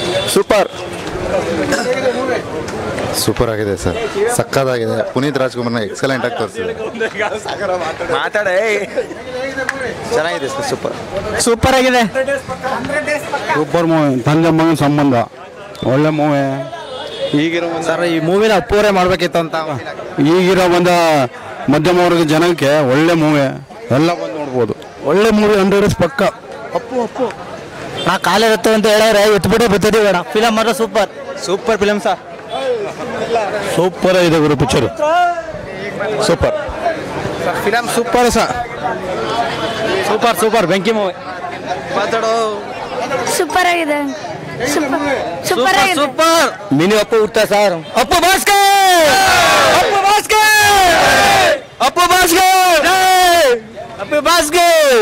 Super super ಆಗಿದೆ sir ಸಕ್ಕತ್ತಾಗಿದೆ Puneeth ರಾಜ್ಕುಮಾರ್ನ excellent ಆಗಿ ತೋರಿಸಿದ್ದಾರೆ ಮಾತಾಡೇ ಚೆನ್ನಾಗಿದೆ ಸರ್ ಸೂಪರ್ ಸೂಪರ್ ಆಗಿದೆ ಸೂಪರ್ ಮೂವಿ ತಂದೆ ಮಗನ ಸಂಬಂಧ ಒಳ್ಳೆ ಮೂವಿ ಈಗಿರೋ ಸರ್ ಈ ಮೂವಿನ ಅಪ್ಪೂರೇ ಮಾಡ್ಬೇಕಿತ್ತು ಅಂತ ಈಗಿರೋ ಬಂದ ಮಧ್ಯಮ ವರ್ಗದ ಜನಕ್ಕೆ ಒಳ್ಳೆ ಮೂವಿ ಎಲ್ಲ ಬಂದು ನೋಡ್ಬೋದು ಒಳ್ಳೆ ಮೂವಿ ಹಂಡ್ರೆಡ್ ಪಕ್ಕ ನಾ ಕಾಲಿರುತ್ತೆ ಅಂತ ಹೇಳಿದ್ರೆ ಎತ್ಬಿಟ್ಟು ಬರ್ತದೆ ಬೇಡ ಫಿಲಮ್ ಮಾತ್ರ super super film sir super ಇದೆ ಗುರು picture super film super sir super super ಬೆಂಕಿ ಮೂವಿ ಮಾತಾಡೋ ಸೂಪರ್ ಆಗಿದೆ ಸೂಪರ್ ಸೂಪರ್ ಆಗಿದೆ ಸೂಪರ್ ಮಿನಿ ಅಪ್ಪು ಹುಟ್ಟ sir Appu Bhaskar Appu Bhaskar Appu Bhaskar Appu Bhaskar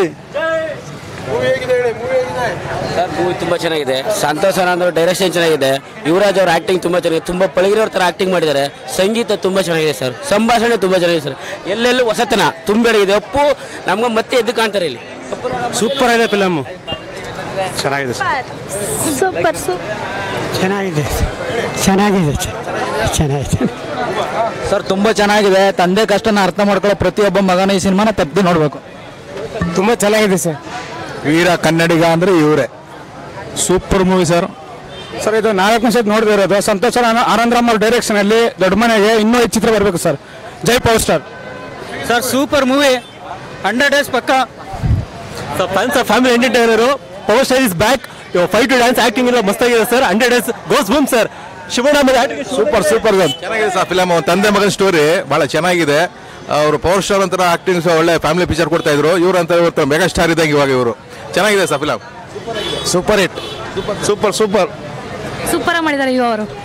sir movie ತುಂಬಾ ಚೆನ್ನಾಗಿದೆ ಸಂತೋಷ್ ಅನ್ನೋ ಡೈರೆಕ್ಷನ್ ಚೆನ್ನಾಗಿದೆ ಯುವರಾಜ್ ಅವ್ರ ಆಕ್ಟಿಂಗ್ ತುಂಬಾ ಚೆನ್ನಾಗಿದೆ ತುಂಬಾ ಪಳಗಿರೋರ್ ತರ ಆಕ್ಟಿಂಗ್ ಮಾಡಿದ್ದಾರೆ ಸಂಗೀತ ತುಂಬಾ ಚೆನ್ನಾಗಿದೆ ಸರ್ ಸಂಭಾಷಣೆ ತುಂಬಾ ಚೆನ್ನಾಗಿದೆ ಸರ್ ಎಲ್ಲೆಲ್ಲೂ ಹೊಸತನ ತುಂಬಿಡಗಿದೆ ಅಪ್ಪು ನಮ್ಗೆ ಮತ್ತೆ ಎದ್ದು ಕಾಣ್ತಾರೆ ಇಲ್ಲಿ ಸೂಪರ್ ಇದೆ ಫಿಲಮ್ ಚೆನ್ನಾಗಿದೆ ಸೂಪರ್ ಸೂಪರ್ ಚೆನ್ನಾಗಿದೆ ಚೆನ್ನಾಗಿದೆ ಚೆನ್ನಾಗಿದೆ ಸರ್ ತುಂಬಾ ಚೆನ್ನಾಗಿದೆ ತಂದೆ ಕಷ್ಟನ ಅರ್ಥ ಮಾಡ್ಕೊಳ್ಳೋ ಪ್ರತಿಯೊಬ್ಬ ಮಗನ ಈ ಸಿನಿಮಾನ ತಪ್ಪದೆ ನೋಡ್ಬೇಕು ತುಂಬಾ ಚೆನ್ನಾಗಿದೆ ಸರ್ ವೀರ ಕನ್ನಡಿಗ ಅಂದ್ರೆ ಇವರೇ ಸೂಪರ್ ಮೂವಿ ಸರ್ ಸರ್ ಇದು ನಾಲ್ಕು ಸತಿ ನೋಡದೇ ಇರೋದು ಸಂತೋಷ್ ಆನಂದರಾಮ್ ಅವ್ರ ಡೈರೆಕ್ಷನ್ ಅಲ್ಲಿ ದೊಡ್ಡ ಮನೆಗೆ ಇನ್ನೂ ಹೆಚ್ಚು ಚಿತ್ರ ಬರಬೇಕು ಸರ್ ಜೈ power star sir super movie hundred days ಪಕ್ಕ sir fans family entertainer power star is back five to dance acting ಎಲ್ಲ ಮಸ್ತಾಗಿದೆ sir hundred days goes boom sir Shivanna super super sir ಚೆನ್ನಾಗಿದೆ ಸರ್ ಫಿಲಮ್ ತಂದೆ ಮಗನ story ಬಹಳ ಚೆನ್ನಾಗಿದೆ ಅವರು power star ಅಂತರ ಆಕ್ಟಿಂಗ್ ಒಳ್ಳೆ ಫ್ಯಾಮಿಲಿ ಪಿಕ್ಚರ್ ಕೊಡ್ತಾ ಇದ್ರು ಇವ್ರು ಅಂತ ಇವತ್ತು ಮೆಗಾ ಸ್ಟಾರ್ ಇದ್ದಂಗೆ ಇವಾಗ ಇವರು ಚೆನ್ನಾಗಿದೆ sir film super hit super super super ಆಗಿ ಮಾಡಿದ್ದಾರೆ ಇವ ಅವರು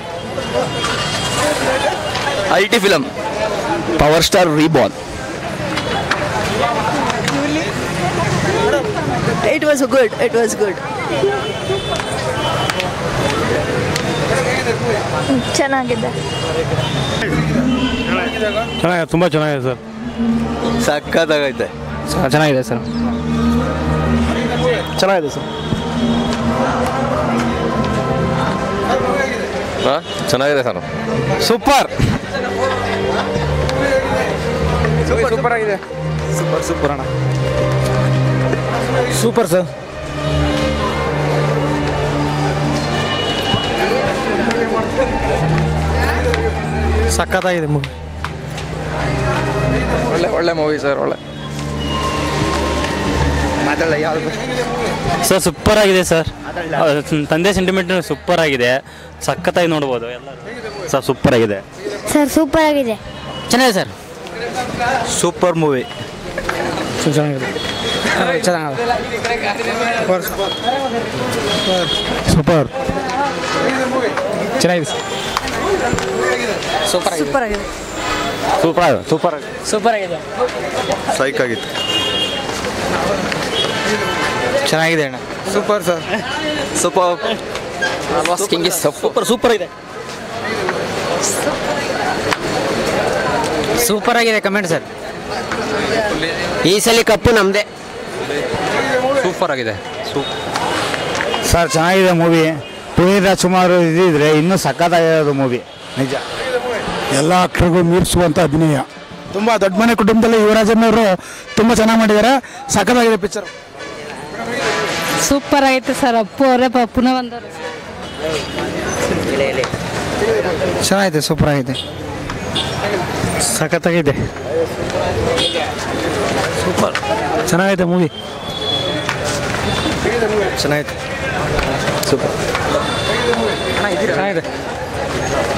I T film power star reborn It was good. It was good. ಚೆನ್ನಾಗಿದೆ ಚೆನ್ನಾಗಿದೆ ತುಂಬ ಚೆನ್ನಾಗಿದೆ ಸರ್ ಸಕ್ಕತ್ತಾಗೈತೆ ಚೆನ್ನಾಗಿದೆ ಸರ್ ಚೆನ್ನಾಗಿದೆ ಸರ್ ಚೆನ್ನಾಗಿದೆ ಸರ್ ಸೂಪರ್ ಸೂಪರ್ ಆಗಿದೆ ಸೂಪರ್ ಸೂಪರ್ ಅಣ್ಣ ಸೂಪರ್ ಸರ್ ಸಖತ್ತಾಗಿದೆ ಮೂವಿ ಒಳ್ಳೆ ಒಳ್ಳೆ ಮೂವಿ ಸರ್ ಒಳ್ಳೆ ಸರ್ ಸೂಪರ್ ಆಗಿದೆ ಸರ್ ತಂದೆ ಸೆಂಟಿಮೆಂಟ್ ಸೂಪರ್ ಆಗಿದೆ ಸಖತ್ತಾಗಿ ನೋಡ್ಬೋದು ಎಲ್ಲ ಸರ್ ಸೂಪರ್ ಆಗಿದೆ ಸರ್ ಸೂಪರ್ ಆಗಿದೆ ಚೆನ್ನಾಗಿದೆ ಸರ್ ಸೂಪರ್ ಮೂವಿ ಚೆನ್ನಾಗಿದೆ ಸೂಪರ್ ಚೆನ್ನಾಗಿದೆ Super ಆಗಿದೆ. ಸೂಪರ್ ಸೂಪರ್ ಸೂಪರ್ ಆಗಿದೆ ಸೈಕ್ ಆಗಿತ್ತು ಚೆನ್ನಾಗಿದೆ ಅಣ್ಣ super sir super super super ಇದೆ ಸೂಪರ್ ಆಗಿದೆ ಕಮೆಂಟ್ ಸರ್ ಈ ಸಲ ಕಪ್ಪು ನಮ್ದೇ ಸೂಪರ್ ಆಗಿದೆ ಸರ್ ಚೆನ್ನಾಗಿದೆ ಮೂವಿ ಪುನೀತ್ ರಾಜ್ಕುಮಾರ್ ಇದ್ದಿದ್ರೆ ಇನ್ನೂ ಸಖತ್ತಾಗಿರೋದು ಮೂವಿ ನಿಜ ಎಲ್ಲ ಆಕ್ಟರ್ಗೂ ಮೀರಿಸುವಂಥ ಅಭಿನಯ ತುಂಬ ದೊಡ್ಡ ಮನೆ ಕುಟುಂಬದಲ್ಲಿ ಯುವರಾಜನವರು ತುಂಬ ಚೆನ್ನಾಗಿ ಮಾಡಿದ್ದಾರೆ ಸಖತ್ತಾಗಿದೆ ಪಿಕ್ಚರ್ ಸೂಪರ್ ಆಗೈತೆ ಸರ್ ಅಪ್ಪು ಅವರೇ ಪುನಃ ಬಂದವರು ಚೆನ್ನಾಗಿದೆ ಸೂಪರ್ ಆಗಿದೆ ಸಖತ್ತಾಗಿದೆ ಸೂಪರ್ ಚೆನ್ನಾಗಿದೆ ಮೂವಿ ಚೆನ್ನಾಗಿದೆ ಸೂಪರ್ ಚೆನ್ನಾಗಿದೆ